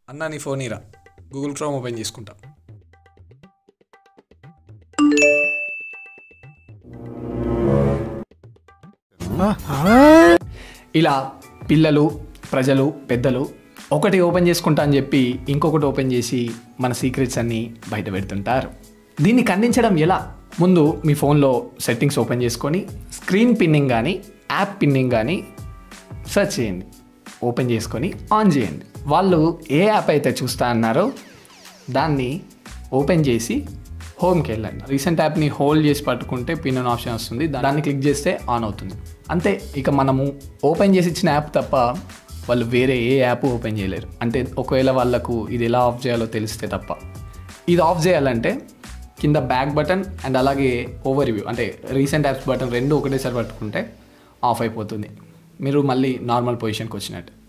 అన్న నీ ఫోన్ ఇరా గూగుల్ క్రోమ్ ఓపెన్ చేసుకుంటా ఇలా పిల్లలు ప్రజలు పెద్దలు ఒకటి ఓపెన్ చేసుకుంటా అని చెప్పి ఇంకొకటి ఓపెన్ చేసి మన సీక్రెట్స్ అన్నీ బయట పెడుతుంటారు దీన్ని ఖండించడం ఎలా ముందు మీ ఫోన్లో సెట్టింగ్స్ ఓపెన్ చేసుకొని స్క్రీన్ పిన్నింగ్ కానీ యాప్ పిన్నింగ్ కానీ సెర్చ్ చేయండి ఓపెన్ చేసుకొని ఆన్ చేయండి వాళ్ళు ఏ యాప్ అయితే చూస్తా అన్నారో దాన్ని ఓపెన్ చేసి హోమ్కి వెళ్ళండి రీసెంట్ యాప్ని హోల్డ్ చేసి పట్టుకుంటే పిన్ అన్ ఆప్షన్ వస్తుంది దాన్ని క్లిక్ చేస్తే ఆన్ అవుతుంది అంతే ఇక మనము ఓపెన్ చేసి ఇచ్చిన యాప్ తప్ప వాళ్ళు వేరే ఏ యాప్ ఓపెన్ చేయలేరు అంటే ఒకవేళ వాళ్ళకు ఇది ఎలా ఆఫ్ చేయాలో తెలిస్తే తప్ప ఇది ఆఫ్ చేయాలంటే కింద బ్యాక్ బటన్ అండ్ అలాగే ఓవర్ వ్యూ అంటే రీసెంట్ యాప్స్ బటన్ రెండు ఒకటేసారి పట్టుకుంటే ఆఫ్ అయిపోతుంది మీరు మళ్ళీ నార్మల్ పొజిషన్కి వచ్చినట్టు